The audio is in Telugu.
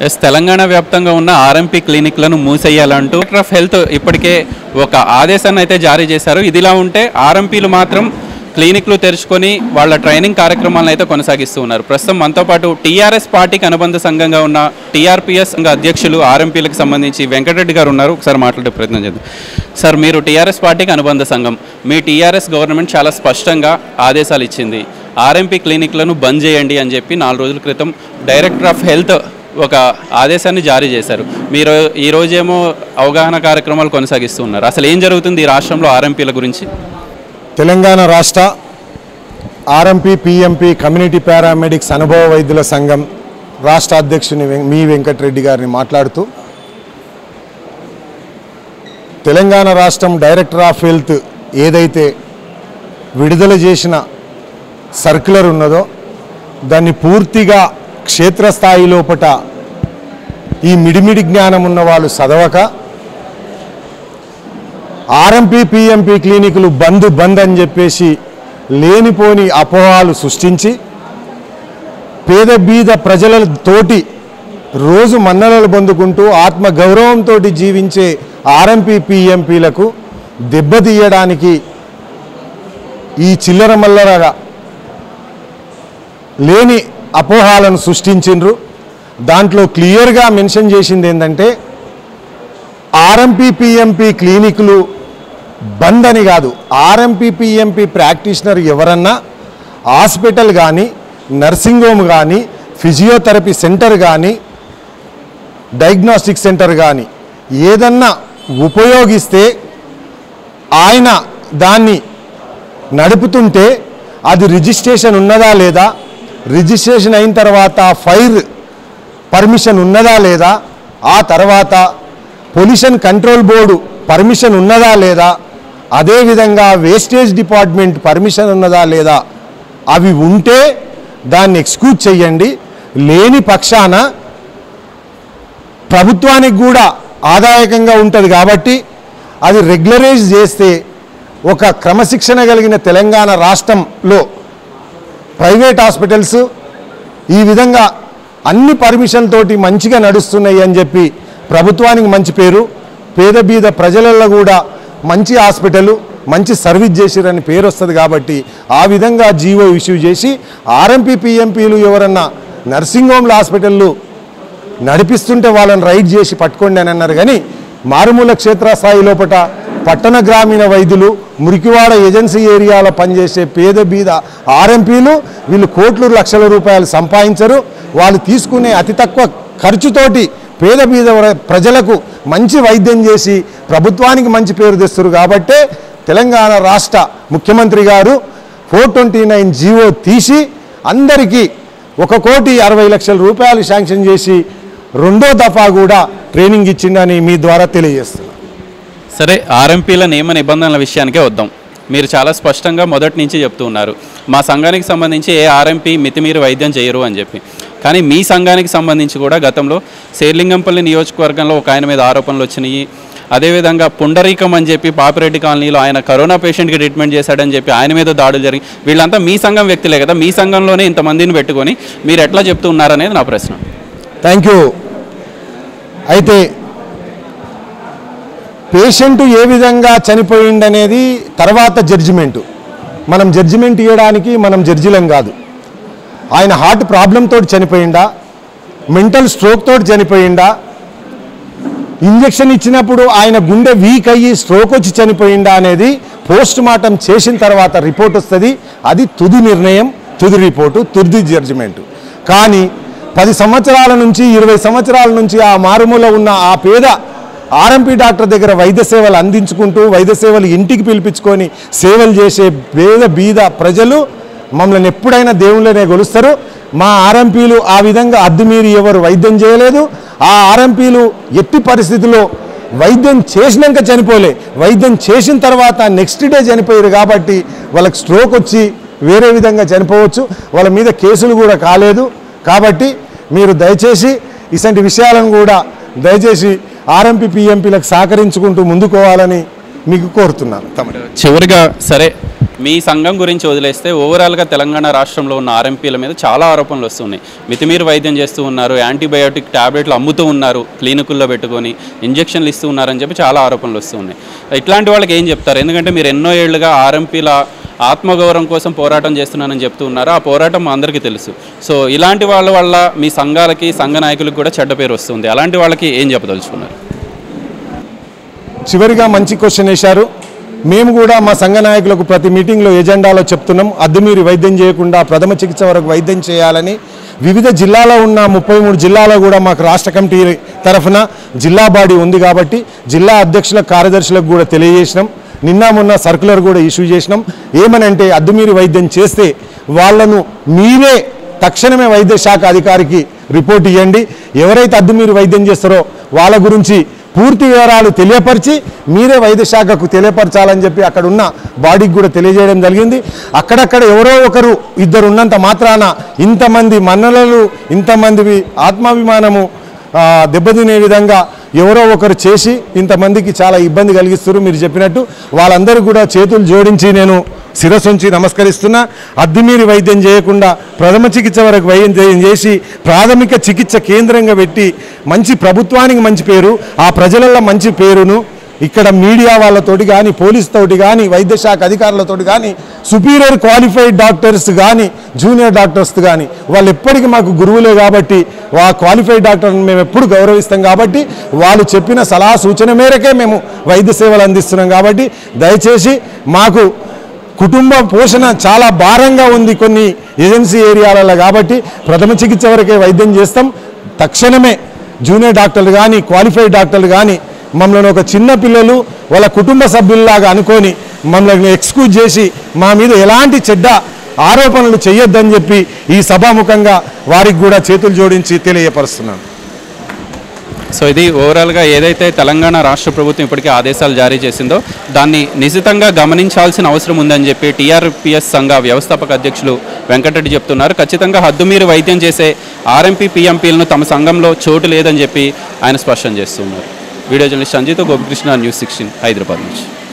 ఎస్ తెలంగాణ వ్యాప్తంగా ఉన్న ఆర్ఎంపీ క్లినిక్లను మూసేయాలంటూ డైరెక్టర్ ఆఫ్ హెల్త్ ఇప్పటికే ఒక ఆదేశాన్ని అయితే జారీ చేశారు ఇదిలా ఉంటే ఆర్ఎంపీలు మాత్రం క్లినిక్లు తెరుచుకొని వాళ్ళ ట్రైనింగ్ కార్యక్రమాలను అయితే కొనసాగిస్తూ ఉన్నారు ప్రస్తుతం మనతో పాటు టీఆర్ఎస్ పార్టీకి అనుబంధ సంఘంగా ఉన్న టీఆర్పీఎస్ సంఘ అధ్యక్షులు ఆర్ఎంపీలకు సంబంధించి వెంకటరెడ్డి గారు ఉన్నారు ఒకసారి మాట్లాడే ప్రయత్నం చేద్దాం సార్ మీరు టీఆర్ఎస్ పార్టీకి అనుబంధ సంఘం మీ టీఆర్ఎస్ గవర్నమెంట్ చాలా స్పష్టంగా ఆదేశాలు ఇచ్చింది ఆర్ఎంపీ క్లినిక్లను బంద్ చేయండి అని చెప్పి నాలుగు రోజుల క్రితం డైరెక్టర్ ఆఫ్ హెల్త్ ఒక ఆదేశాన్ని జారీ చేశారు మీరు ఈ రోజేమో అవగాహన కార్యక్రమాలు కొనసాగిస్తూ ఉన్నారు అసలు ఏం జరుగుతుంది ఈ రాష్ట్రంలో ఆర్ఎంపీల గురించి తెలంగాణ రాష్ట్ర ఆర్ఎంపీ పిఎంపీ కమ్యూనిటీ పారామెడిక్స్ అనుభవ వైద్యుల సంఘం రాష్ట్ర అధ్యక్షుని వెం- మీ వెంకటరెడ్డి గారిని మాట్లాడుతూ తెలంగాణ రాష్ట్రం డైరెక్టర్ ఆఫ్ హెల్త్ ఏదైతే విడుదల చేసిన సర్క్యులర్ ఉన్నదో దాన్ని పూర్తిగా క్షేత్రస్థాయి లోపట ఈ మిడిమిడి జ్ఞానం ఉన్న వాళ్ళు చదవక ఆర్ఎంపీ పిఎంపీ క్లినిక్లు బంద్ బంద్ అని చెప్పేసి లేనిపోని అపోహాలు సృష్టించి పేద బీద ప్రజలతోటి రోజు మన్ననలు పొందుకుంటూ ఆత్మ గౌరవంతో జీవించే ఆర్ఎంపీ పిఎంపీలకు దెబ్బతీయడానికి ఈ చిల్లర మల్లరగా లేని అపోహాలను సృష్టించిండ్రు దాంట్లో క్లియర్గా మెన్షన్ చేసింది ఏంటంటే ఆర్ఎంపీ పిఎంపీ క్లినిక్లు బంద్ అని కాదు ఆర్ఎంపీ పిఎంపీ ప్రాక్టీషనర్ ఎవరన్నా హాస్పిటల్ కానీ నర్సింగ్ హోమ్ కానీ ఫిజియోథెరపీ సెంటర్ కానీ డయాగ్నోస్టిక్ సెంటర్ కానీ ఏదన్నా ఉపయోగిస్తే ఆయన దాన్ని నడుపుతుంటే అది రిజిస్ట్రేషన్ ఉన్నదా లేదా రిజిస్ట్రేషన్ అయిన తర్వాత ఫైర్ పర్మిషన్ ఉన్నదా లేదా ఆ తర్వాత పొల్యూషన్ కంట్రోల్ బోర్డు పర్మిషన్ ఉన్నదా లేదా అదేవిధంగా వేస్టేజ్ డిపార్ట్మెంట్ పర్మిషన్ ఉన్నదా లేదా అవి ఉంటే దాన్ని ఎక్స్క్యూజ్ చేయండి లేని పక్షాన ప్రభుత్వానికి కూడా ఆదాయకంగా ఉంటుంది కాబట్టి అది రెగ్యులరైజ్ చేస్తే ఒక క్రమశిక్షణ కలిగిన తెలంగాణ రాష్ట్రంలో ప్రైవేట్ హాస్పిటల్స్ ఈ విధంగా అన్ని పర్మిషన్ తోటి మంచిగా నడుస్తున్నాయి అని చెప్పి ప్రభుత్వానికి మంచి పేరు పేద బీద ప్రజలలో కూడా మంచి హాస్పిటల్ మంచి సర్వీస్ చేసిరని పేరు వస్తుంది కాబట్టి ఆ విధంగా జీవో ఇష్యూ చేసి ఆర్ఎంపీ పిఎంపీలు ఎవరన్నా నర్సింగ్ హోమ్ల హాస్పిటళ్ళు నడిపిస్తుంటే వాళ్ళని రైడ్ చేసి పట్టుకోండి అని అన్నారు కానీ మారుమూల క్షేత్రస్థాయి లోపట పట్టణ గ్రామీణ వైద్యులు మురికివాడ ఏజెన్సీ ఏరియాలో పనిచేసే పేద బీద ఆర్ఎంపీలు వీళ్ళు కోట్లు లక్షల రూపాయలు సంపాదించరు వాళ్ళు తీసుకునే అతి తక్కువ ఖర్చుతోటి పేద బీద వర- ప్రజలకు మంచి వైద్యం చేసి ప్రభుత్వానికి మంచి పేరు తెస్తారు కాబట్టే తెలంగాణ రాష్ట్ర ముఖ్యమంత్రి గారు ఫోర్ ట్వంటీ నైన్ జీవో తీసి అందరికీ ఒక కోటి అరవై లక్షల రూపాయలు శాంక్షన్ చేసి రెండో దఫా కూడా ట్రైనింగ్ ఇచ్చిందని మీ ద్వారా తెలియజేస్తున్నాను సరే ఆర్ఎంపీల నియమ నిబంధనల విషయానికే వద్దాం మీరు చాలా స్పష్టంగా మొదటి నుంచి చెప్తూ ఉన్నారు మా సంఘానికి సంబంధించి ఏ ఆర్ఎంపీ మితిమీరి వైద్యం చేయరు అని చెప్పి కానీ మీ సంఘానికి సంబంధించి కూడా గతంలో శేర్లింగంపల్లి నియోజకవర్గంలో ఒక ఆయన మీద ఆరోపణలు వచ్చినాయి అదేవిధంగా పుండరీకం అని చెప్పి పాపిరెడ్డి కాలనీలో ఆయన కరోనా పేషెంట్కి ట్రీట్మెంట్ చేశాడని చెప్పి ఆయన మీద దాడులు జరిగి వీళ్ళంతా మీ సంఘం వ్యక్తులే కదా మీ సంఘంలోనే ఇంతమందిని పెట్టుకొని మీరు ఎట్లా చెప్తూ ఉన్నారనేది నా ప్రశ్న థ్యాంక్ యూ అయితే పేషెంట్ ఏ విధంగా చనిపోయిందనేది తర్వాత జడ్జిమెంటు మనం జడ్జిమెంట్ ఇవ్వడానికి మనం జడ్జిలం కాదు ఆయన హార్ట్ ప్రాబ్లంతో చనిపోయిందా మెంటల్ స్ట్రోక్ తోటి చనిపోయిందా ఇంజెక్షన్ ఇచ్చినప్పుడు ఆయన గుండె వీక్ అయ్యి స్ట్రోక్ వచ్చి చనిపోయిందా అనేది పోస్ట్ మార్టం చేసిన తర్వాత రిపోర్ట్ వస్తుంది అది తుది నిర్ణయం తుది రిపోర్టు తుది జడ్జిమెంట్ కానీ పది సంవత్సరాల నుంచి ఇరవై సంవత్సరాల నుంచి ఆ మారుమూల ఉన్న ఆ పేద ఆర్ఎంపీ డాక్టర్ దగ్గర వైద్య సేవలు అందించుకుంటూ వైద్య సేవలు ఇంటికి పిలిపించుకొని సేవలు చేసే పేద బీద ప్రజలు మమ్మల్ని ఎప్పుడైనా దేవుళ్ళనే గొలుస్తారు మా ఆర్ఎంపీలు ఆ విధంగా అద్దుమీరి ఎవరు వైద్యం చేయలేదు ఆ ఆర్ఎంపీలు ఎట్టి పరిస్థితిలో వైద్యం చేసినాక చనిపోలే వైద్యం చేసిన తర్వాత నెక్స్ట్ డే చనిపోయారు కాబట్టి వాళ్ళకి స్ట్రోక్ వచ్చి వేరే విధంగా చనిపోవచ్చు వాళ్ళ మీద కేసులు కూడా కాలేదు కాబట్టి మీరు దయచేసి ఇలాంటి విషయాలను కూడా దయచేసి ఆర్ఎంపీ పిఎంపీలకు సహకరించుకుంటూ ముందుకోవాలని మీకు కోరుతున్నాను తమ చివరిగా సరే మీ సంఘం గురించి వదిలేస్తే ఓవరాల్గా తెలంగాణ రాష్ట్రంలో ఉన్న ఆర్ఎంపీల మీద చాలా ఆరోపణలు వస్తున్నాయి మితిమీరి వైద్యం చేస్తూ ఉన్నారు యాంటీబయాటిక్ టాబ్లెట్లు అమ్ముతూ ఉన్నారు క్లినికుల్లో పెట్టుకొని ఇంజక్షన్లు ఇస్తూ ఉన్నారని చెప్పి చాలా ఆరోపణలు వస్తూ ఉన్నాయి ఇట్లాంటి వాళ్ళకి ఏం చెప్తారు ఎందుకంటే మీరు ఎన్నో ఏళ్లుగా ఆర్ఎంపీల ఆత్మగౌరవం కోసం పోరాటం చేస్తున్నానని చెప్తూ ఉన్నారు ఆ పోరాటం మా అందరికీ తెలుసు సో ఇలాంటి వాళ్ళ వల్ల మీ సంఘాలకి సంఘ నాయకులకు కూడా చెడ్డ పేరు వస్తుంది అలాంటి వాళ్ళకి ఏం చెప్పదలుచుకున్నారు చివరిగా మంచి క్వశ్చన్ వేశారు మేము కూడా మా సంఘ నాయకులకు ప్రతి మీటింగ్లో ఎజెండాలో చెప్తున్నాం అద్దెమీరి వైద్యం చేయకుండా ప్రథమ చికిత్స వరకు వైద్యం చేయాలని వివిధ జిల్లాలో ఉన్న ముప్పై మూడు జిల్లాలో కూడా మాకు రాష్ట్ర కమిటీ తరఫున జిల్లా బాడీ ఉంది కాబట్టి జిల్లా అధ్యక్షుల కార్యదర్శులకు కూడా తెలియజేసినాం నిన్న మొన్న సర్కులర్ కూడా ఇష్యూ చేసినాం ఏమనంటే అద్దెమీరి వైద్యం చేస్తే వాళ్ళను మీరే తక్షణమే వైద్య శాఖ అధికారికి రిపోర్ట్ ఇవ్వండి ఎవరైతే అద్దెమీరి వైద్యం చేస్తారో వాళ్ళ గురించి పూర్తి వివరాలు తెలియపరిచి మీరే వైద్య శాఖకు తెలియపరచాలని చెప్పి అక్కడ ఉన్న బాడీకి కూడా తెలియజేయడం జరిగింది అక్కడక్కడ ఎవరో ఒకరు ఇద్దరు ఉన్నంత మాత్రాన ఇంతమంది మన్నలలు ఇంతమంది ఆత్మాభిమానము ఆ, దెబ్బతినే విధంగా ఎవరో ఒకరు చేసి ఇంతమందికి చాలా ఇబ్బంది కలిగిస్తారు మీరు చెప్పినట్టు వాళ్ళందరూ కూడా చేతులు జోడించి నేను శిరస్సుంచి నమస్కరిస్తున్నా అద్దిమీరి వైద్యం చేయకుండా ప్రథమ చికిత్స వరకు వైద్యం చేసి ప్రాథమిక చికిత్స కేంద్రంగా పెట్టి మంచి ప్రభుత్వానికి మంచి పేరు ఆ ప్రజలలో మంచి పేరును ఇక్కడ మీడియా వాళ్ళతోటి కానీ పోలీస్ తోటి కానీ వైద్య శాఖ అధికారులతోటి కానీ సుపీరియర్ క్వాలిఫైడ్ డాక్టర్స్ కానీ జూనియర్ డాక్టర్స్ కానీ వాళ్ళు ఎప్పటికీ మాకు గురువులే కాబట్టి ఆ క్వాలిఫైడ్ డాక్టర్ని మేము ఎప్పుడు గౌరవిస్తాం కాబట్టి వాళ్ళు చెప్పిన సలహా సూచన మేరకే మేము వైద్య సేవలు అందిస్తున్నాం కాబట్టి దయచేసి మాకు కుటుంబ పోషణ చాలా భారంగా ఉంది కొన్ని ఏజెన్సీ ఏరియాలలో కాబట్టి ప్రథమ చికిత్స వరకే వైద్యం చేస్తాం తక్షణమే జూనియర్ డాక్టర్లు కానీ క్వాలిఫైడ్ డాక్టర్లు కానీ మమ్మల్ని ఒక చిన్న పిల్లలు వాళ్ళ కుటుంబ సభ్యుల్లాగా అనుకొని మమ్మల్ని ఎక్స్క్యూజ్ చేసి మా మీద ఎలాంటి చెడ్డ ఆరోపణలు చేయొద్దని చెప్పి ఈ సభాముఖంగా వారికి కూడా చేతులు జోడించి తెలియపరుస్తున్నాను సో ఇది ఓవరాల్గా ఏదైతే తెలంగాణ రాష్ట్ర ప్రభుత్వం ఇప్పటికే ఆదేశాలు జారీ చేసిందో దాన్ని నిశితంగా గమనించాల్సిన అవసరం ఉందని చెప్పి టీఆర్పిఎస్ సంఘ వ్యవస్థాపక అధ్యక్షులు వెంకటరెడ్డి చెప్తున్నారు ఖచ్చితంగా హద్దుమీరి వైద్యం చేసే ఆర్ఎంపీ పీఎంపీలను తమ సంఘంలో చోటు లేదని చెప్పి ఆయన స్పష్టం చేస్తున్నారు వీడియో జర్నలిస్ట్ సంజీతో గోపికృష్ణ న్యూస్ సిక్స్టీన్ హైదరాబాద్ నుంచి